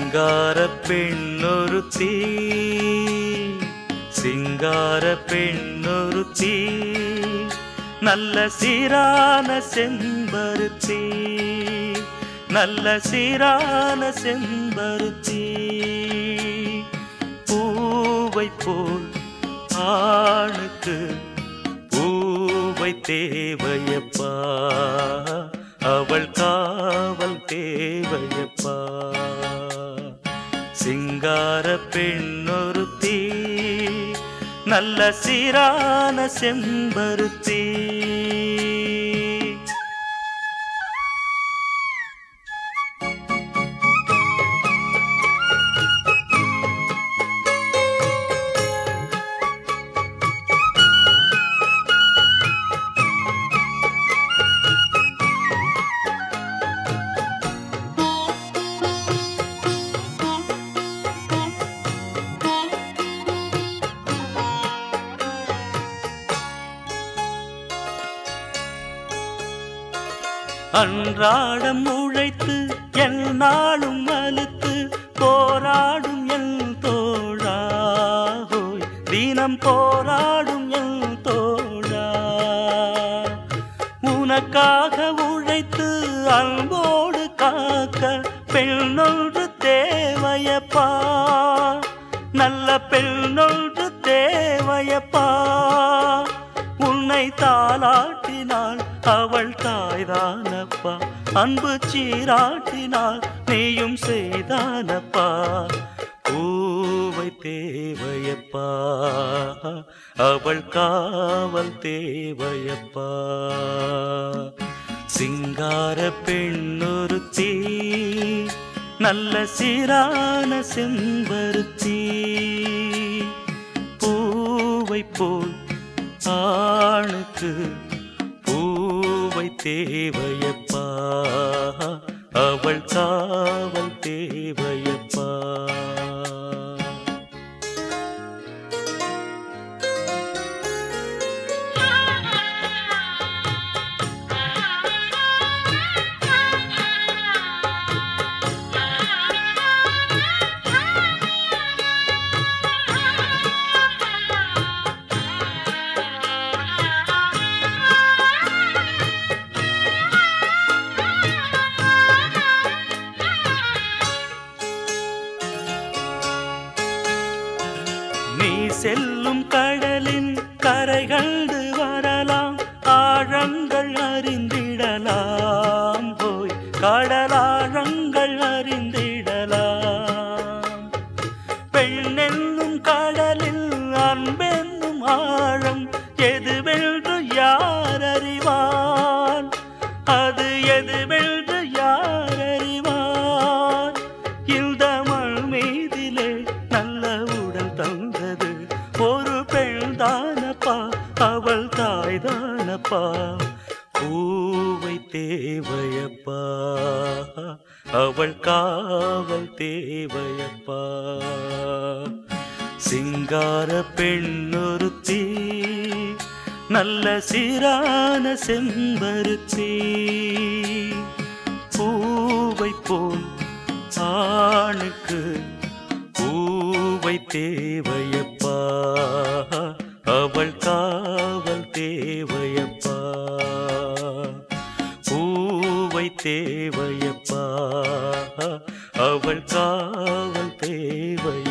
சிங்கார பெண்ணொருத்தி சிங்கார பெண்ணொருத்தி நல்ல சீரான செம்பருத்தி நல்ல சீரான செம்பருத்தி பூவை போல் ஆணுக்கு பூவை தேவையப்பா அவள் காவல் தேவையப்பா சிங்கார பெண்ணொருத்தி நல்ல சீரான செம்பருத்தி அன்றாடம் உழைத்து எல் நாளும் அழுத்து போராடும் எல் தோழா ஹோய் தினம் போராடும் எல் தோழா உனக்காக உழைத்து அன்போடு காக்க பெண்ணொன்று தேவையப்பா நல்ல பெண்ணொன்று தேவையப்பா உன்னை தாளாட்டினாள் அவள் தாய்தானப்பா அன்பு சீராட்டினாள் நீயும் செய்தானப்பா பூவை தேவையப்பா அவள் காவல் தேவையப்பா சிங்கார பெண்ணொருத்தி நல்ல சீரான செம்பருத்தி பூவை போல் ஆணுக்கு பூவை தேவையப்பா அவள் காவல் தேவையப்பா நீ செல்லும் கடலின் கரை கண்டு வரலாம் ஆழங்கள் அறிந்திடலாம் போய் கடலாழங்கள் அறிந்திடலாம் பெண்ணென்னும் கடலில் அன்பென்னும் ஆழம் எதுவென்று யார் அறிவார் அது எதுவென்று யார் அறிவார் இந்த மண் மீதிலே நல்ல உடல் தந்தது ஒரு பெண் தானப்பா அவள் தாய் தானப்பா பூவை தேவையப்பா அவள் காவல் தேவையப்பா சிங்கார பெண்ணொருத்தி நல்ல சீரான செம்பருத்தி பூவை போல் ஆணுக்கு பூவை தேவையப்பா அவள் காவல் தேவையப்பா பூவை தேவையப்பா அவள் காவல் தேவையப்பா